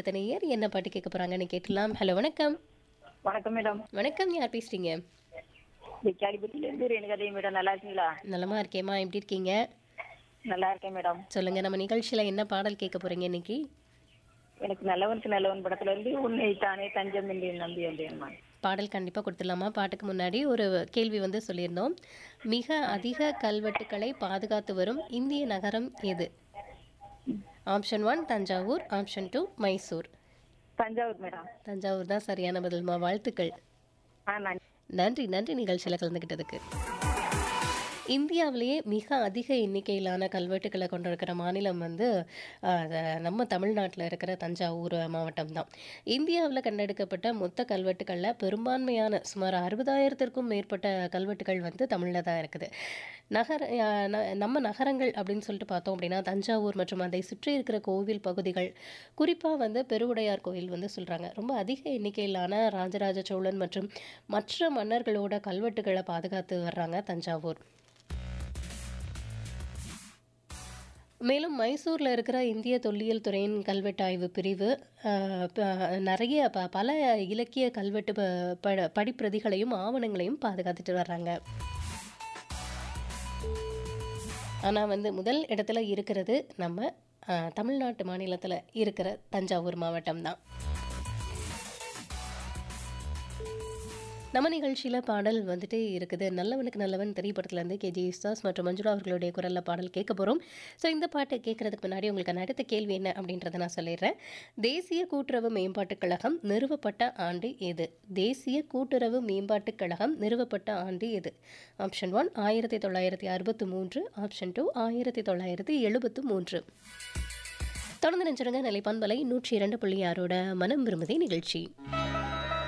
அடுத்த நேயர் என்ன பாட்டு கேட்க போறாங்கன்னு கேட்டலாம் ஹலோ வணக்கம் வணக்கம் மேடம் வணக்கம் யார் பேசுறீங்க கேள்விப்பட்டிலேருந்து ரேணுகதை மேடம் நல்லா இருக்கீங்களா நலமா இருக்கேம்மா எப்படி இருக்கீங்க நல்லா இருக்கேன் மேடம் சொல்லுங்க நம்ம நிகழ்ச்சியில என்ன பாடல் கேட்க போறீங்க இன்னைக்கு எனக்கு நல்லவனுக்கு நல்லவன் படத்துல இருந்து உன்னை தானே தஞ்சம் என்று நம்பி வந்தேன்மா பாடல் கண்டிப்பாக கொடுத்துடலாமா பாட்டுக்கு முன்னாடி ஒரு கேள்வி வந்து சொல்லியிருந்தோம் மிக அதிக கல்வெட்டுக்களை பாதுகாத்து வரும் இந்திய நகரம் எது option one Thanjavur option two Mysore Thanjavur madam Thanjavur தான் சரியான பதில்மா வாழ்த்துக்கள் ஆ நான் நன்றி நன்றி நிகழ்ச்சியில் கலந்துக்கிட்டதுக்கு இந்தியாவிலேயே மிக அதிக எண்ணிக்கையிலான கல்வெட்டுக்களை கொண்டிருக்கிற மாநிலம் வந்து ஆஹ், அஹ், நம்ம தமிழ்நாட்டில் இருக்கிற தஞ்சாவூர் மாவட்டம் தான் இந்தியாவில் கண்டெடுக்கப்பட்ட மொத்த கல்வெட்டுக்களில் பெரும்பான்மையான சுமார் அறுபதாயிரத்திற்கும் மேற்பட்ட கல்வெட்டுகள் வந்து தமிழில் தான் இருக்குது நகர ஆஹ், ந- நம்ம நகரங்கள் அப்படின்னு சொல்லிட்டு பார்த்தோம் அப்படின்னா தஞ்சாவூர் மற்றும் அதை சுற்றி இருக்கிற கோவில் பகுதிகள் குறிப்பாக வந்து பெருவுடையார் கோயில் வந்து சொல்கிறாங்க ரொம்ப அதிக எண்ணிக்கையிலான ராஜராஜ சோழன் மற்றும் மற்ற மன்னர்களோட கல்வெட்டுகளை பாதுகாத்து வர்றாங்க தஞ்சாவூர் மேலும் மைசூரில் இருக்கிற இந்திய தொல்லியல் துறையின் கல்வெட்டாய்வு பிரிவு ஆஹ், ப- நிறைய ப பல இலக்கிய கல்வெட்டு ப ப- படிப்பிரதிகளையும் ஆவணங்களையும் பாதுகாத்துட்டு வர்றாங்க ஆனால் வந்து முதல் இடத்துல இருக்கிறது நம்ம ஆஹ், தமிழ்நாட்டு மாநிலத்தில் இருக்கிற தஞ்சாவூர் மாவட்டம் தான் நம்ம நிகழ்ச்சியில் பாடல் வந்துட்டு இருக்குது நல்லவனுக்கு நல்லவன் திரைப்படத்துலேருந்து கே ஜி யேசுதாஸ் மற்றும் மஞ்சுளா அவர்களுடைய குரலில் பாடல் கேட்க போகிறோம் ஸோ இந்த பாட்டை கேட்கறதுக்கு முன்னாடி உங்களுக்கு அடுத்த கேள்வி என்ன அப்படின்றத நான் சொல்லிடுறேன் தேசிய கூட்டுறவு மேம்பாட்டுக் கழகம் நிறுவப்பட்ட ஆண்டு எது தேசிய கூட்டுறவு மேம்பாட்டுக் கழகம் நிறுவப்பட்ட ஆண்டு எது ஆப்ஷன் ஒன் ஆயிரத்தி தொள்ளாயிரத்தி அறுபத்தி மூன்று ஆப்ஷன் டூ ஆயிரத்தி தொள்ளாயிரத்தி எழுபத்து மூன்று தொடர்ந்து நினைச்சிருங்க நிலைப்பான்பலை நூற்றி இரண்டு புள்ளி ஆறோட மனம் விரும்புதே நிகழ்ச்சி